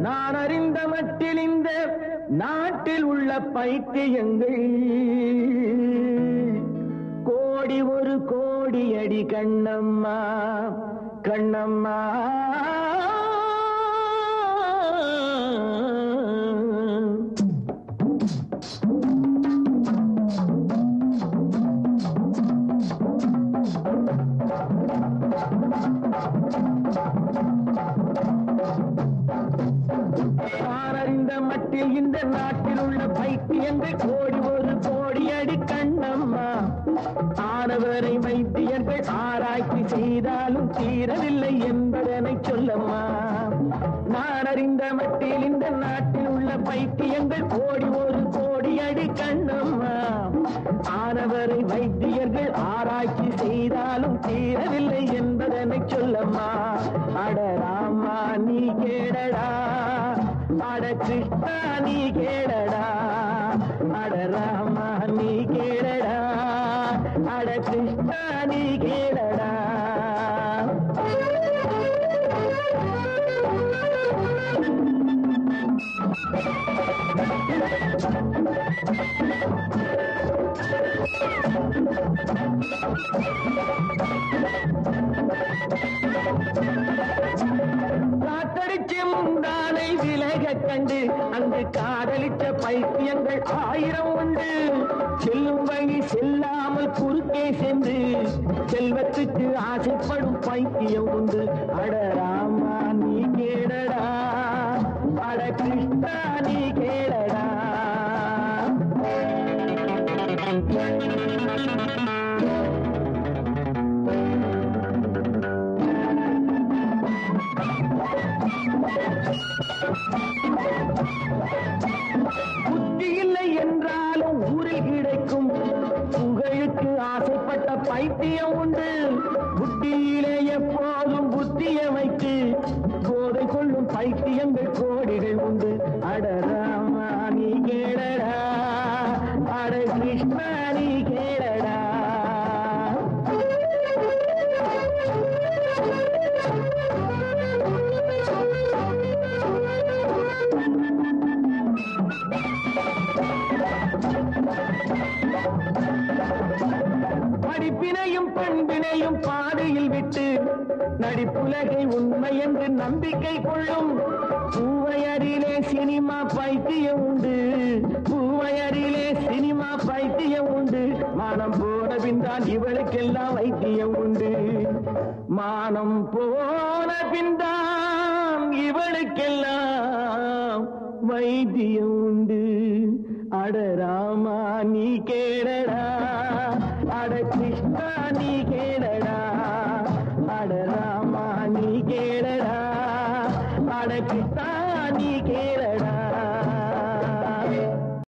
நான் அறிந்த மட்டில் இந்த நாட்டில் உள்ள பைத்தியங்கள் கோடி ஒரு கோடி அடி கண்ணம்மா கண்ணம்மா நான் அறிந்த மட்டில் இந்த நாட்டில் உள்ள பைத்தியங்கள் கோடி ஒரு கோடி அடி கண்ணம்மா ஆனவரை வைத்தியர்கள் ஆராய்ச்சி செய்தாலும் தீரவில்லை என்பதனை சொல்லம்மா நான் அறிந்த மட்டில் இந்த நாட்டில் உள்ள பைத்தியங்கள் கோடி ஒரு கோடி அடி கண்ணம்மா ஆனவரை வைத்தியர்கள் ஆராய்ச்சி செய்தாலும் தீரவில்லை என்பதனை சொல்லம்மா அட ராமா நீ கேடடா அட கிருஷ்ணா நீ கேடடா அட ராமா நீ கேடடா அட கிருஷ்ணா நீ கேடடா காத்தடிச்சு முந்தானை விலக கண்டு அங்கு காதலிச்ச பைத்தியங்கள் ஆயிரம் உண்டு செல்லும் வழி செல்லாமல் குறுக்கே சென்று செல்வத்துக்கு ஆசைப்படும் பைத்தியம் உண்டு அட ராமா நீ கேடடா அட கிருஷ்ணா நீ கேடடா புத்தி இல்லை என்றாலும் ஊரில் கிடைக்கும் புகழுக்கு ஆசைப்பட்ட பைத்தியம் உண்டு புத்தியிலே எப்போதும் புத்திய வைத்து போதை கொள்ளும் பைத்தியங்கள் கோடிகள் உண்டு அட ராமா நீ கேளடா அட கிருஷ்ணா நீ கேளடா படிப்பினையும் பண்பினையும் பாதையில் விட்டு நடிப்புலகை உண்மை என்று நம்பிக்கை கொள்ளும் பூவையரிலே சினிமா பைத்தியம் உண்டு பூவையரிலே சினிமா பைத்தியம் உண்டு மானம் போன பின்தான் இவளுக்கெல்லாம் வைத்தியம் உண்டு மானம் போன பின்தான் இவளுக்கெல்லாம் வைத்தியம் உண்டு அட ராமா நீ கேடடா அட கிருஷ்ணா நீ கேடடா அட ராமா நீ கேடடா அட கிருஷ்ணா நீ கேடடா